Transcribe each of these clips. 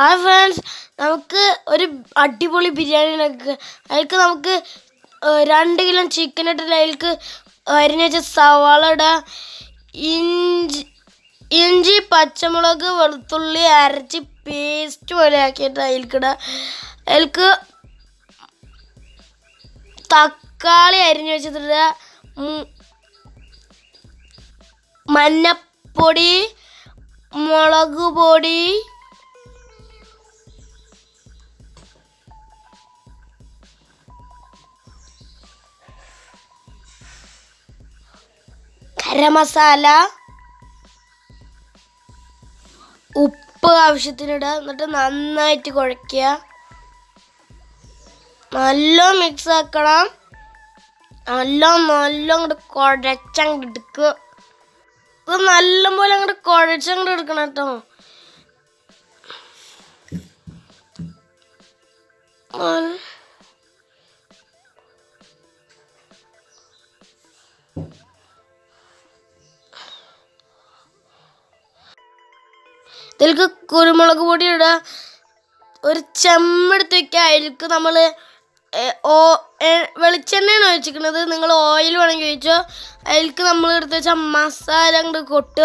ആ ഫ്രണ്ട്സ് നമുക്ക് ഒരു അടിപൊളി ബിരിയാണി ഉണ്ടാക്കുക അതിലേക്ക് നമുക്ക് ഏഹ്, രണ്ട് കിലോ ചിക്കൻ ഇട്ടിട്ട് അതിലേക്ക് അരിഞ്ഞ് വെച്ച സവാള ഇടുക ഇഞ്ചി ഇഞ്ചി പച്ചമുളക് വെളുത്തുള്ളി അരച്ച് പേസ്റ്റ് പോലെ ആക്കിയിട്ട് അതിലേക്ക് ഇടുക അതിലേക്ക് തക്കാളി അരിഞ്ഞ് വെച്ചിട്ടിടുക മു- മഞ്ഞപ്പൊടി മുളക് പൊടി ഗരം മസാല ഉപ്പ് ആവശ്യത്തിനിടുക എന്നിട്ട് നന്നായിട്ട് കുഴയ്ക്കുക നല്ല മിക്സ് ആക്കണം നല്ല നല്ല അങ്ങോട്ട് കുഴച്ചങ്ങോട്ട് എടുക്കുക ഇത് നല്ല പോലെ അങ്ങോട്ട് കുഴച്ചങ്ങോട്ട് എടുക്കണം കേട്ടോ നല്ല- ഇതിലേക്ക് കുരുമുളക് പൊടി ഇടുക ഒരു ചെമ്പെടുത്ത് വെക്കുക അതിലേക്ക് നമ്മൾ വെളിച്ചെണ്ണയാണ് ഒഴിച്ചിരിക്കുന്നത് നിങ്ങൾ ഓയിൽ വേണമെങ്കിൽ ഒഴിച്ചോ അതിലേക്ക് നമ്മൾ എടുത്ത് വെച്ച മസാല അങ്ങോട്ട് കൊട്ടുക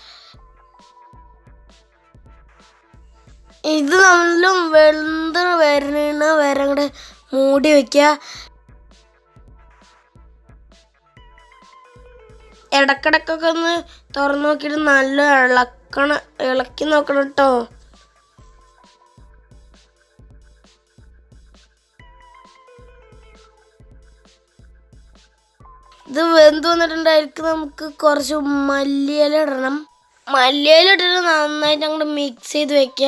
ഇത് നല്ല വെന്ത് വരണ വരെ അങ്ങോട്ട് മൂടി വെക്കുക ഇടക്കിടക്കൊക്കെ ഒന്ന് തുറന്നു നോക്കിയിട്ട് നല്ല ഇളക്കണം ഇളക്കി നോക്കണം കേട്ടോ ഇത് വെന്ത് വന്നിട്ടുണ്ടായിരിക്കും നമുക്ക് കുറച്ച് മല്ലിയില ഇടണം മല്ലിയില ഇട്ടിട്ട് നന്നായിട്ട് അങ്ങോട്ട് മിക്സ് ചെയ്ത് വെക്കുക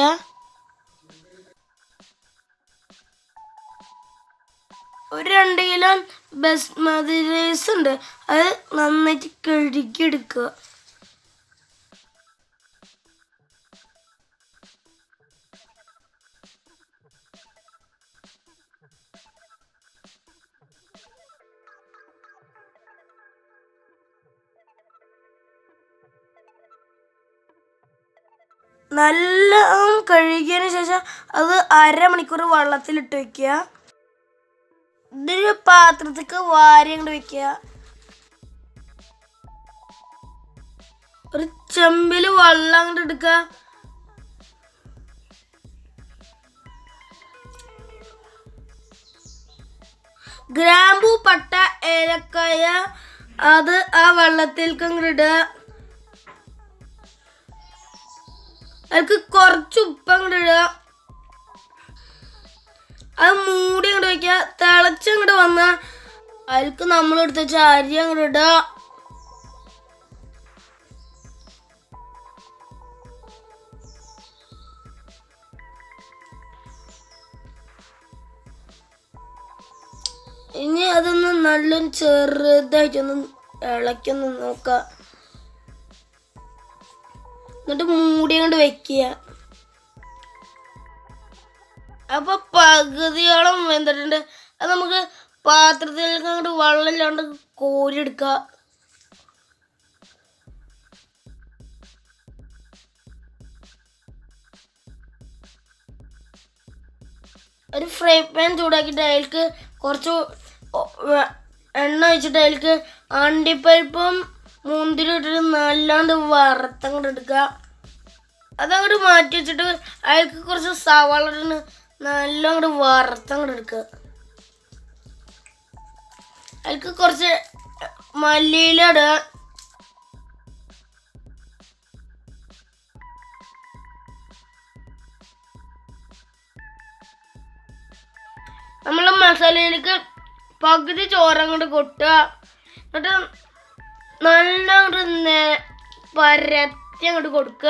ഒരു രണ്ട് കിലോ ബസ്മതി റൈസ് ഉണ്ട് അത് നന്നായിട്ട് കഴുകി എടുക്കുക നല്ല കഴുകിയതിന് ശേഷം അത് അരമണിക്കൂർ വെള്ളത്തിലിട്ട് വെക്കുക ഇതൊരു പാത്രത്തേക്ക് വാരി അങ്ങോട്ട് വെക്കുക ഒരു ചെമ്പില് വെള്ളം അങ്ങോട്ട് എടുക്കുക ഗ്രാമ്പു പട്ട ഏലക്കായ അത് ആ വെള്ളത്തിലേക്ക് അങ്ങോട്ട് ഇടുക അതിലേക്ക് കുറച്ച് ഉപ്പ് അങ്ങോട്ട് ഇടുക അത് മൂടി അങ്ങോട്ട് വെക്കുക തിളച്ചങ്ങോട്ട് വന്ന അതിലേക്ക് നമ്മൾ എടുത്ത വെച്ച അരി അങ്ങോട്ട് ഇടുക ഇനി അതൊന്ന് നല്ലൊരു ചെറുതായിട്ടൊന്ന് ഇളക്കൊന്ന് നോക്കുക എന്നിട്ട് മൂടി കൊണ്ട് വെക്കുക അപ്പൊ പകുതിയോളം വെന്തിട്ടുണ്ട് അത് നമുക്ക് പാത്രത്തിലേക്ക് അങ്ങോട്ട് വെള്ളം ഇല്ലാണ്ട് കോരിയെടുക്കുക ഒരു ഫ്രൈ പാൻ ചൂടാക്കിയിട്ട് അതിലേക്ക് കുറച്ച് ഒ- വെ- എണ്ണ ഒഴിച്ചിട്ട് അതിലേക്ക് അണ്ടിപ്പരിപ്പും മുന്തിരി ഇട്ടിട്ട് നല്ലാണ്ട് വറുത്തങ്ങോട്ട് എടുക്കുക അതങ്ങോട്ട് മാറ്റി വെച്ചിട്ട് അതിലേക്ക് കുറച്ച് സവാള ഇട്ടിട്ട് നല്ല അങ്ങോട്ട് വറുത്തങ്ങോട്ട് എടുക്കുക അതിലേക്ക് കുറച്ച് മല്ലിയില ഇടുക നമ്മൾ മസാലയിലേക്ക് പകുതി ചോറങ്ങോട്ട് കൊട്ടുക എന്നിട്ട് നല്ല അങ്ങോട്ട് നേ- പരത്തി അങ്ങോട്ട് കൊടുക്കുക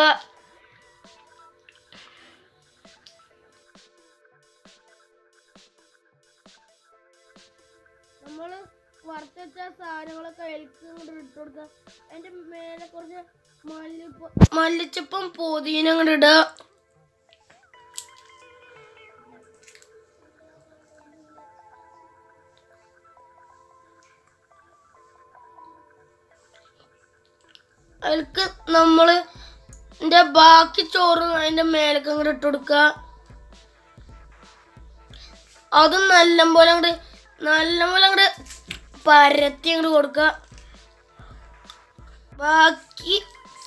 നമ്മൾ വറുത്ത് വെച്ച സാധനങ്ങളൊക്കെ അതിലേക്ക് അങ്ങോട്ട് ഇട്ട് കൊടുക്കുക അതിന്റെ മേലെ കുറച്ച് മല്ലിപ്പ മല്ലിച്ചപ്പം പുതിന അങ്ങോട്ട് ഇടുക അതിലേക്ക് നമ്മൾ ഇതിന്റെ ബാക്കി ചോറ് അതിന്റെ മേലേക്ക് അങ്ങോട്ട് ഇട്ട് കൊടുക്കുക അതും നല്ലപോലെ അങ്ങോട്ട് നല്ലപോലെ അങ്ങോട്ട് പരത്തി അങ്ങോട്ട് കൊടുക്കുക ബാക്കി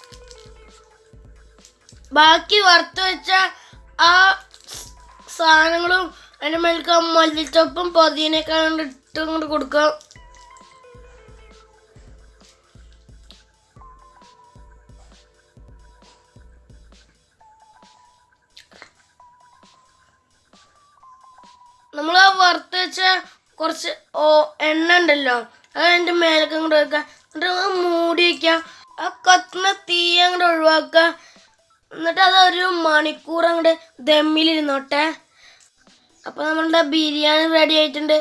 ബാക്കി വറുത്ത് വെച്ച ആ സാധനങ്ങളും അതിൻ്റെ മേൽക്ക് ആ മല്ലിച്ചപ്പും പതിനൊക്കെ ഇട്ട് അങ്ങോട്ട് കൊടുക്കുക നമ്മൾ ആ വറുത്ത് വെച്ച കുറച്ച് ഓ എണ്ണ ഉണ്ടല്ലോ അത് അതിൻ്റെ മേലേക്ക് അങ്ങോട്ട് വെക്കുക എന്നിട്ട് അത് മൂടി വയ്ക്കുക ആ കത്തുന്ന തീ അങ്ങോട്ട് ഒഴിവാക്കുക എന്നിട്ട് അത് ഒരു മണിക്കൂർ അങ്ങോട്ട് ദമ്മിലിരുന്നോട്ടെ അപ്പോൾ നമ്മളുടെ ബിരിയാണി റെഡി ആയിട്ടുണ്ട്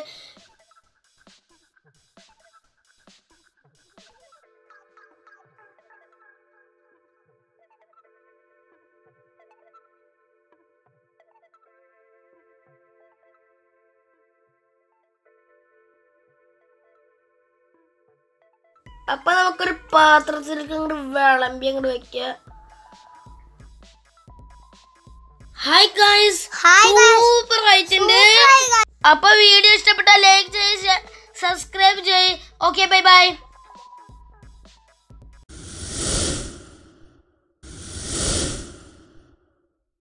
അപ്പൊ നമുക്കൊരു പാത്രത്തിലേക്ക് അങ്ങോട്ട് വിളമ്പി അങ്ങോട്ട് വെക്കുക ഹായ് ഗായ്സ് ഹായ് സൂപ്പർ ആയിട്ടുണ്ട് അപ്പൊ വീഡിയോ ഇഷ്ടപ്പെട്ട ലൈക്ക് ചെയ്ത് സബ്സ്ക്രൈബ് ചെയ്യ് ഓക്കെ ബൈ ബൈ